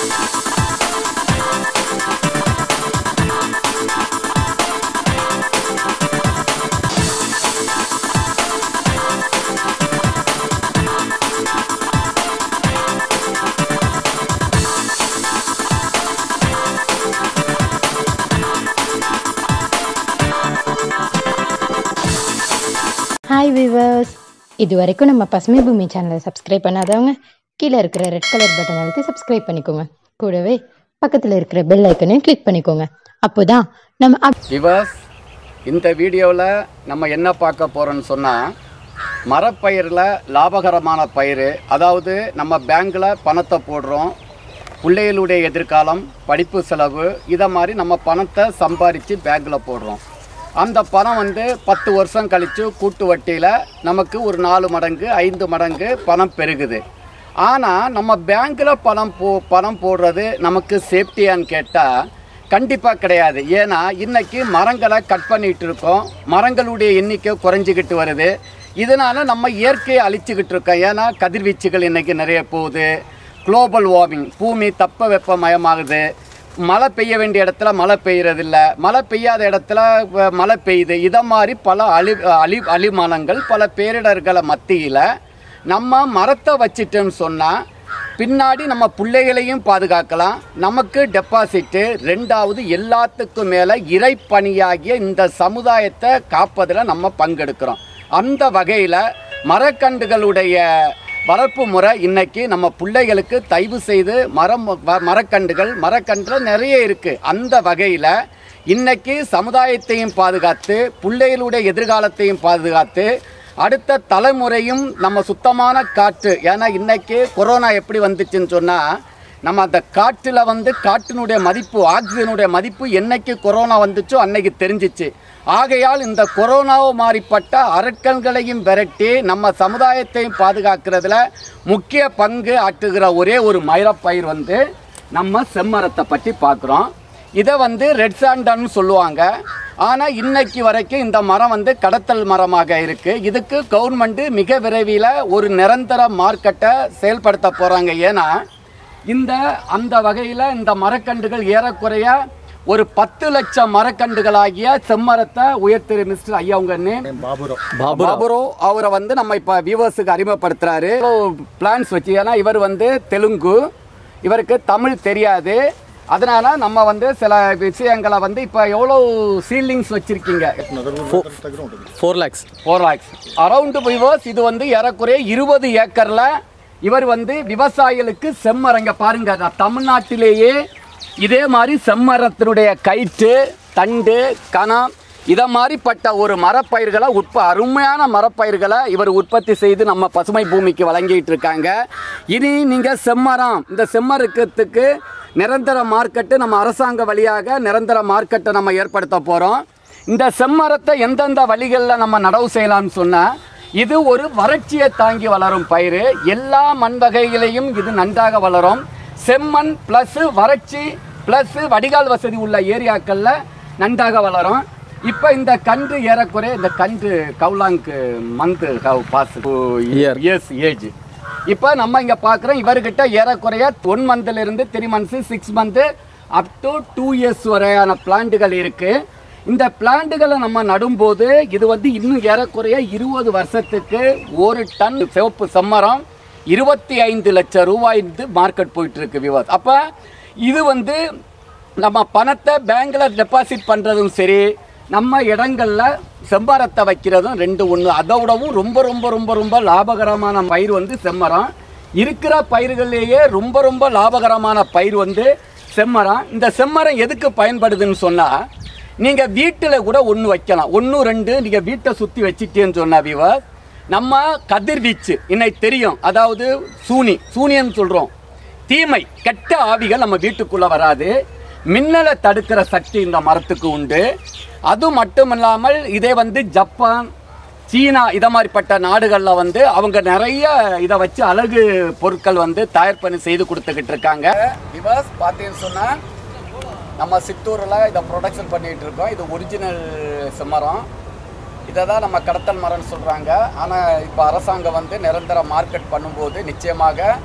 Hi viewers இது வரைக்கும் நம்ம பசுமை பூமி சேனலை சப்ஸ்கிரைப் பண்ணாதவங்க கீழே இருக்கிற ரெட் கலர் பட்டன் அழுத்தி சப்ஸ்கிரைப் பண்ணிக்கோங்க கூடவே பக்கத்தில் இருக்கிற பெல் ஐக்கனையும் கிளிக் பண்ணிக்கோங்க அப்போதான் நம்ம அப் விவாஸ் இந்த வீடியோவில் நம்ம என்ன பார்க்க போகிறோம்னு சொன்னால் மரப்பயிரில் லாபகரமான பயிர் அதாவது நம்ம பேங்க்கில் பணத்தை போடுறோம் பிள்ளைகளுடைய எதிர்காலம் படிப்பு செலவு இதை மாதிரி நம்ம பணத்தை சம்பாரித்து பேங்க்கில் போடுறோம் அந்த பணம் வந்து பத்து வருஷம் கழித்து கூட்டு வட்டியில் நமக்கு ஒரு நாலு மடங்கு ஐந்து மடங்கு பணம் பெருகுது ஆனால் நம்ம பேங்க்கில் பணம் போ பணம் போடுறது நமக்கு சேஃப்டியான்னு கேட்டால் கண்டிப்பாக கிடையாது ஏன்னா இன்னைக்கு மரங்களை கட் பண்ணிட்டு இருக்கோம் மரங்களுடைய எண்ணிக்கை குறைஞ்சிக்கிட்டு வருது இதனால நம்ம இயற்கையை அழிச்சுக்கிட்டு இருக்கோம் ஏன்னா கதிர்வீச்சுகள் இன்னைக்கு நிறைய போகுது குளோபல் வார்மிங் பூமி தப்ப வெப்பமயமாகுது மழை பெய்ய வேண்டிய இடத்துல மழை பெய்யறதில்ல மழை பெய்யாத இடத்துல வ- மழை பெய்யுது இதை மாதிரி பல அழி அழி அழிமானங்கள் பல பேரிடர்களை மத்தியில் நம்ம மரத்தை வச்சிட்டோம்னு சொன்னால் பின்னாடி நம்ம பிள்ளைகளையும் பாதுகாக்கலாம் நமக்கு டெபாசிட்டு ரெண்டாவது எல்லாத்துக்கும் மேலே இறைப்பணியாகிய இந்த சமுதாயத்தை காப்பதில் நம்ம பங்கெடுக்கிறோம் அந்த வகையில் மரக்கன்றுகளுடைய வளர்ப்பு முறை இன்னைக்கு நம்ம பிள்ளைகளுக்கு தயவு செய்து மரம் வ- மரக்கன்றுகள் மரக்கன்றுகள் நிறைய இருக்குது அந்த வகையில் இன்னைக்கு சமுதாயத்தையும் பாதுகாத்து பிள்ளைகளுடைய எதிர்காலத்தையும் பாதுகாத்து அடுத்த தலைமுறையும் நம்ம சுத்தமான காற்று ஏன்னா இன்னைக்கு கொரோனா எப்படி வந்துச்சுன்னு சொன்னால் நம்ம அந்த காற்றில் வந்து காற்றினுடைய மதிப்பு ஆக்சிஜனுடைய மதிப்பு என்னைக்கு கொரோனா வந்துச்சோ அன்னைக்கு தெரிஞ்சிச்சு ஆகையால் இந்த கொரோனாவை மாறிப்பட்ட அரக்கன்களையும் விரட்டி நம்ம சமுதாயத்தையும் பாதுகாக்கிறதுல முக்கிய பங்கு ஆற்றுகிற ஒரே ஒரு மயிரப்பயிர் வந்து நம்ம செம்மரத்தை பற்றி பார்க்குறோம் இதை வந்து ரெட் சாண்டன்னு சொல்லுவாங்க ஆனால் இன்னைக்கு வரைக்கும் இந்த மரம் வந்து கடத்தல் மரமாக இருக்குது இதுக்கு கவர்மெண்ட்டு மிக விரைவில் ஒரு நிரந்தர மார்க்கெட்டை செயல்படுத்த போகிறாங்க ஏன்னா இந்த அந்த வகையில் இந்த மரக்கன்றுகள் ஏறக்குறைய ஒரு பத்து லட்சம் மரக்கன்றுகளாகிய செம்மரத்தை உயர்த்திரு மிஸ்டர் ஐயா உங்க name? பாபுரோ அவரை வந்து நம்ம இப்போ வியூவர்ஸுக்கு அறிமுகப்படுத்துறாரு பிளான்ஸ் வச்சு ஏன்னா இவர் வந்து தெலுங்கு இவருக்கு தமிழ் தெரியாது அதனால நம்ம வந்து சில விஷயங்களை வந்து இப்போ எவ்வளோ சீலிங்ஸ் வச்சிருக்கீங்க four lakhs four lakhs around விவர்ஸ் இது வந்து ஏறக்குறைய இருபது ஏக்கரில் இவர் வந்து விவசாயிகளுக்கு செம்மரங்க பாருங்க நான் தமிழ்நாட்டிலேயே இதே மாதிரி செம்மரத்தினுடைய கயிற்று தண்டு கணம் இதை மாதிரிப்பட்ட ஒரு மரப்பயிர்களை உற்ப அருமையான மரப்பயிர்களை இவர் உற்பத்தி செய்து நம்ம பசுமை பூமிக்கு வழங்கிட்டு இருக்காங்க இனி நீங்கள் செம்மரம் இந்த செம்மரத்துக்கு நிரந்தர மார்க்கெட்டு நம்ம அரசாங்க வழியாக நிரந்தர மார்க்கெட்டை நம்ம ஏற்படுத்த போகிறோம் இந்த செம்மரத்தை எந்தெந்த வழிகளில் நம்ம நடவு செய்யலாம்னு சொன்னால் இது ஒரு வறட்சியை தாங்கி வளரும் பயிர் எல்லா மண் வகைகளையும் இது நன்றாக வளரும் செம்மண் ப்ளஸ் வறட்சி ப்ளஸ் வடிகால் வசதி உள்ள ஏரியாக்களில் நன்றாக வளரும் இப்போ இந்த கன்று ஏறக்குறைய இந்த கன்று கவுலாங்கு மந்த் கவு பாஸ் Year. இயர்ஸ் ஏஜ் இப்போ நம்ம இங்கே பார்க்குறோம் இவர்கிட்ட ஏறக்குறைய ஒன் மந்த்லேருந்து three months six month up to two years வரையான பிளான்ட்டுகள் இருக்குது இந்த பிளான்ட்டுகளை நம்ம நடும்போது இது வந்து இன்னும் ஏறக்குறைய இருபது வருஷத்துக்கு ஒரு டன் சிவப்பு செம்மரம் இருபத்தி ஐந்து லட்சம் ரூபாய் மார்க்கெட் போயிட்டு இருக்கு விவாத் அப்போ இது வந்து நம்ம பணத்தை பேங்க்கில் டெபாசிட் பண்ணுறதும் சரி நம்ம இடங்கள்ல செம்மரத்தை வைக்கிறதும் ரெண்டு ஒன்று அதை விடவும் ரொம்ப ரொம்ப ரொம்ப ரொம்ப லாபகரமான பயிர் வந்து செம்மரம் இருக்கிற பயிர்கள்லேயே ரொம்ப ரொம்ப லாபகரமான பயிர் வந்து செம்மரம் இந்த செம்மரம் எதுக்கு பயன்படுதுன்னு சொன்னால் நீங்கள் வீட்டில் கூட ஒன்று வைக்கலாம் ஒன்று ரெண்டு நீங்கள் வீட்டை சுற்றி வச்சிட்டேன்னு சொன்னா விவாஸ் நம்ம கதிர்வீச்சு இன்னைக்கு தெரியும் அதாவது சூனி சூனியன்னு சொல்கிறோம் தீமை கெட்ட ஆவிகள் நம்ம வீட்டுக்குள்ளே வராது மின்னலை தடுக்கிற சக்தி இந்த மரத்துக்கு உண்டு அது மட்டும் இல்லாமல் இதே வந்து ஜப்பான் சீனா இதை மாதிரிப்பட்ட நாடுகளில் வந்து அவங்க நிறைய இதை வச்சு அழகு பொருட்கள் வந்து தயார் பண்ணி செய்து கொடுத்துக்கிட்டு இருக்காங்க விவாஸ் பார்த்தீங்கன்னு சொன்னால் நம்ம சித்தூரில் இதை ப்ரொடக்ஷன் பண்ணிகிட்டு இருக்கோம் இது ஒரிஜினல் செம்மரம் இதை தான் நம்ம கடத்தல் மரம்னு சொல்கிறாங்க ஆனால் இப்போ அரசாங்கம் வந்து நிரந்தர மார்க்கெட் பண்ணும்போது நிச்சயமாக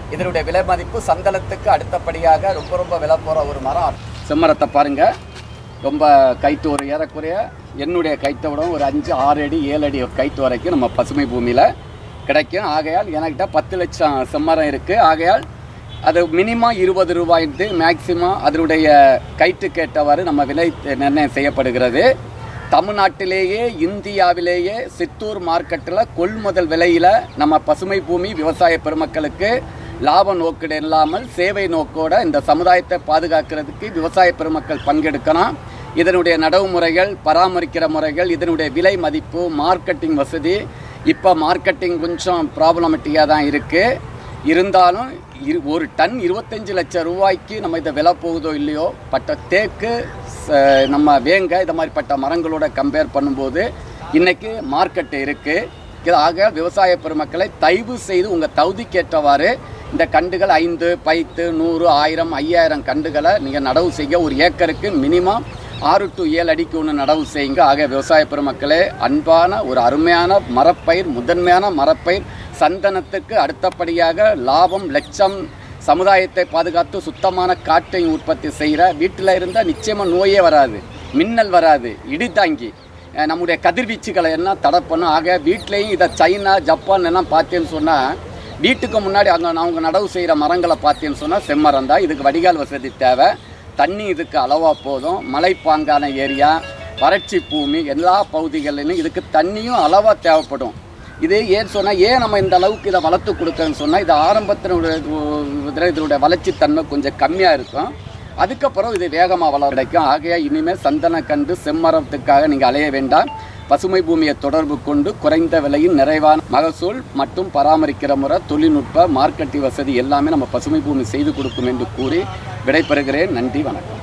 இதனுடைய விலை மதிப்பு சந்தனத்துக்கு அடுத்தபடியாக ரொம்ப ரொம்ப விலை போகிற ஒரு மரம் செம்மரத்தை பாருங்கள் ரொம்ப கைத்து ஒரு ஏறக்குறைய என்னுடைய கைத்தை விட ஒரு அஞ்சு ஆறு அடி ஏழு அடி கைத்து வரைக்கும் நம்ம பசுமை பூமியில் கிடைக்கும் ஆகையால் எனக்கிட்ட பத்து லட்சம் செம்மரம் இருக்குது ஆகையால் அது மினிமம் இருபது ரூபாய்ட்டு மேக்சிமம் அதனுடைய கைட்டுக்கு ஏற்றவாறு நம்ம விலை நிர்ணயம் செய்யப்படுகிறது தமிழ்நாட்டிலேயே இந்தியாவிலேயே சித்தூர் மார்க்கெட்டில் கொள்முதல் விலையில் நம்ம பசுமை பூமி விவசாய பெருமக்களுக்கு லாப நோக்கோடு இல்லாமல் சேவை நோக்கோட இந்த சமுதாயத்தை பாதுகாக்கிறதுக்கு விவசாய பெருமக்கள் பங்கெடுக்கணும் இதனுடைய நடைமுறைகள் பராமரிக்கிற முறைகள் இதனுடைய விலை மதிப்பு மார்க்கெட்டிங் வசதி இப்போ மார்க்கெட்டிங் கொஞ்சம் ப்ராப்ளமெட்டிக்காக தான் இருக்குது இருந்தாலும் இரு ஒரு டன் இருபத்தஞ்சு லட்சம் ரூபாய்க்கு நம்ம இதை விலை போகுதோ இல்லையோ பட்ட தேக்கு ச- நம்ம வேங்க இது மாதிரிப்பட்ட மரங்களோட கம்பேர் பண்ணும்போது இன்னைக்கு மார்க்கெட் இருக்குது இது ஆக விவசாய பெருமக்களை தயவு செய்து உங்கள் தகுதிக்கேற்றவாறு இந்த கண்டுகள் ஐந்து பைத்து நூறு ஆயிரம் ஐயாயிரம் கண்டுகளை நீங்கள் நடவு செய்ய ஒரு ஏக்கருக்கு மினிமம் ஆறு டு ஏழு அடிக்கு ஒன்று நடவு செய்யுங்க ஆக விவசாய பெருமக்களே அன்பான ஒரு அருமையான மரப்பயிர் முதன்மையான மரப்பயிர் சந்தனத்துக்கு அடுத்தபடியாக லாபம் லட்சம் சமுதாயத்தை பாதுகாத்து சுத்தமான காற்றை உற்பத்தி செய்கிற வீட்டில் இருந்தால் நிச்சயமாக நோயே வராது மின்னல் வராது இடி தாங்கி அஹ் நம்முடைய கதிர்வீச்சுகளை எல்லாம் தடை பண்ணும் ஆக வீட்லேயும் இதை சைனா ஜப்பான் எல்லாம் பார்த்தேன்னு சொன்னால் வீட்டுக்கு முன்னாடி அங்கே அவங்க நடவு செய்கிற மரங்களை பார்த்தேன்னு சொன்னால் செம்மரம் தான் இதுக்கு வடிகால் வசதி தேவை தண்ணி இதுக்கு அளவாக போதும் மலைப்பாங்கான ஏரியா வறட்சி பூமி எல்லா பகுதிகளிலும் இதுக்கு தண்ணியும் அளவாக தேவைப்படும் இது ஏன் சொன்னால் ஏன் நம்ம இந்த அளவுக்கு இதை வளர்த்து கொடுக்கன்னு சொன்னால் இது ஆரம்பத்தினுடைய இதில் இதனுடைய வளர்ச்சித்தன்மை கொஞ்சம் கம்மியாக இருக்கும் அதுக்கப்புறம் இது வேகமாக வளர கிடைக்கும் ஆகையா இனிமேல் சந்தன கண்டு செம்மரத்துக்காக நீங்கள் அலைய வேண்டாம் பசுமை பூமியை தொடர்பு கொண்டு குறைந்த விலையில் நிறைவான மகசூல் மற்றும் பராமரிக்கிற முறை தொழில்நுட்ப மார்க்கெட்டிங் வசதி எல்லாமே நம்ம பசுமை பூமி செய்து கொடுக்கும் என்று கூறி விடைபெறுகிறேன் நன்றி வணக்கம்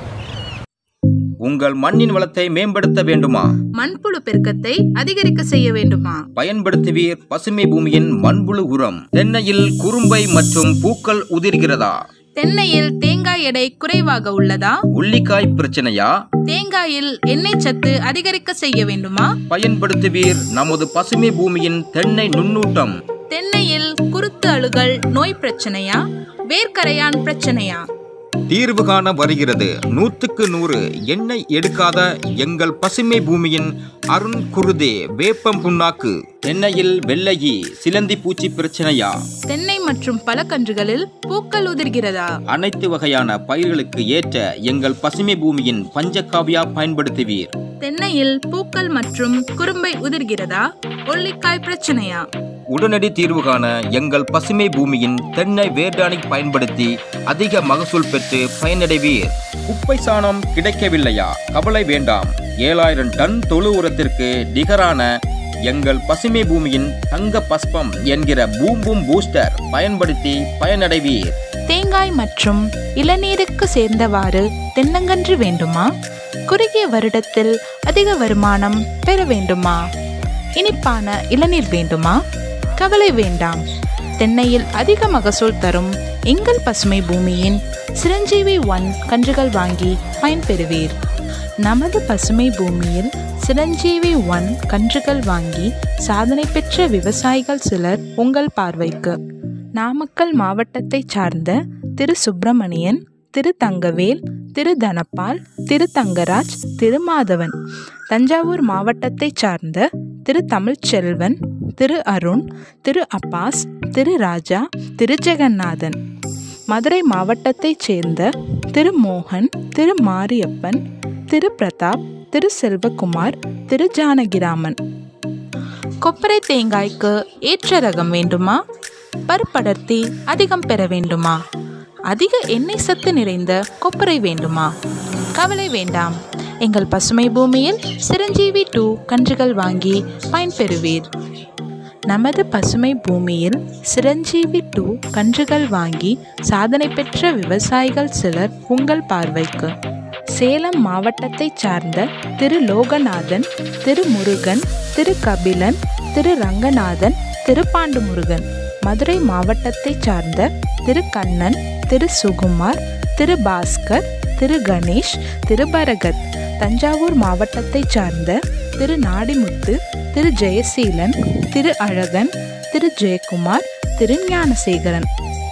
உங்கள் மண்ணின் வளத்தை மேம்படுத்த வேண்டுமா மண்புழு பெருக்கத்தை அதிகரிக்க செய்ய வேண்டுமா பயன்படுத்துவீர் பசுமை பூமியின் மண்புழு உரம் தென்னையில் குறும்பை மற்றும் பூக்கள் உதிர்கிறதா தென்னையில் தேங்காய் எடை குறைவாக உள்ளதா உள்ளிக்காய் பிரச்சனையா தேங்காயில் எண்ணெய் சத்து அதிகரிக்க செய்ய வேண்டுமா பயன்படுத்துவீர் நமது பசுமை பூமியின் தென்னை நுண்ணூட்டம் தென்னையில் குருத்து அழுகல் நோய் பிரச்சனையா வேர்க்கரையான் பிரச்சனையா தீர்வு காண வருகிறது நூற்றுக்கு நூறு எண்ணெய் எடுக்காத எங்கள் பசுமை பூமியின் அருண் குருதே வேப்பம் புண்ணாக்கு தென்னையில் வெள்ளையி சிலந்தி பூச்சி பிரச்சனையா தென்னை மற்றும் பழக்கன்றுகளில் பூக்கள் உதிர்கிறதா அனைத்து வகையான பயிர்களுக்கு ஏற்ற எங்கள் பசுமை பூமியின் பஞ்சகாவியா பயன்படுத்துவீர் தென்னையில் பூக்கள் மற்றும் குறும்பை உதிர்கிறதா ஒல்லிக்காய் பிரச்சனையா உடனடி தீர்வு காண எங்கள் பசுமை பூமியின் தென்னை வேர்டானிக் பயன்படுத்தி அதிக மகசூல் பெற்று பயனடைவீர் குப்பை சாணம் கிடைக்கவில்லையா கவலை வேண்டாம் ஏழாயிரம் டன் தொழு உரத்திற்கு நிகரான எங்கள் பசுமை பூமியின் தங்க பஸ்பம் என்கிற பூம் பூம் பூஸ்டர் பயன்படுத்தி பயனடைவீர் தேங்காய் மற்றும் இளநீருக்கு சேர்ந்தவாறு தென்னங்கன்று வேண்டுமா குறுகிய வருடத்தில் அதிக வருமானம் பெற வேண்டுமா இனிப்பான இளநீர் வேண்டுமா கவலை வேண்டாம் தென்னையில் அதிக மகசூல் தரும் எங்கள் பசுமை பூமியின் சிரஞ்சீவி ஒன் கன்றுகள் வாங்கி பயன்பெறுவீர் நமது பசுமை பூமியில் சிரஞ்சீவி ஒன் கன்றுகள் வாங்கி சாதனை பெற்ற விவசாயிகள் சிலர் உங்கள் பார்வைக்கு நாமக்கல் மாவட்டத்தைச் சார்ந்த திரு சுப்பிரமணியன் திரு தங்கவேல் திரு தனபால் திரு தங்கராஜ் திரு மாதவன் தஞ்சாவூர் மாவட்டத்தைச் சார்ந்த திரு தமிழ்ச்செல்வன் திரு அருண் திரு அப்பாஸ் திரு ராஜா திரு ஜெகநாதன் மதுரை மாவட்டத்தைச் சேர்ந்த திரு மோகன் திரு மாரியப்பன் திரு பிரதாப் திரு செல்வகுமார் திரு ஜானகிராமன் கொப்பரை தேங்காய்க்கு ஏற்ற ரகம் வேண்டுமா பருப்படர்த்தி அதிகம் பெற வேண்டுமா அதிக எண்ணெய் சத்து நிறைந்த கொப்பரை வேண்டுமா கவலை வேண்டாம் எங்கள் பசுமை பூமியில் சிரஞ்சீவி டூ கன்றுகள் வாங்கி பயன்பெறுவீர் நமது பசுமை பூமியில் சிரஞ்சீவி டூ கன்றுகள் வாங்கி சாதனை பெற்ற விவசாயிகள் சிலர் உங்கள் பார்வைக்கு சேலம் மாவட்டத்தைச் சார்ந்த திரு லோகநாதன் திரு முருகன் திரு கபிலன் திரு ரங்கநாதன் திரு பாண்டுமுருகன் மதுரை மாவட்டத்தைச் சார்ந்த திரு கண்ணன் திரு சுகுமார் திரு பாஸ்கர் திரு கணேஷ் திரு பரகத் தஞ்சாவூர் மாவட்டத்தைச் சார்ந்த திரு நாடிமுத்து திரு ஜெயசீலன் திரு அழகன் திரு ஜெயக்குமார் திரு ஞானசேகரன்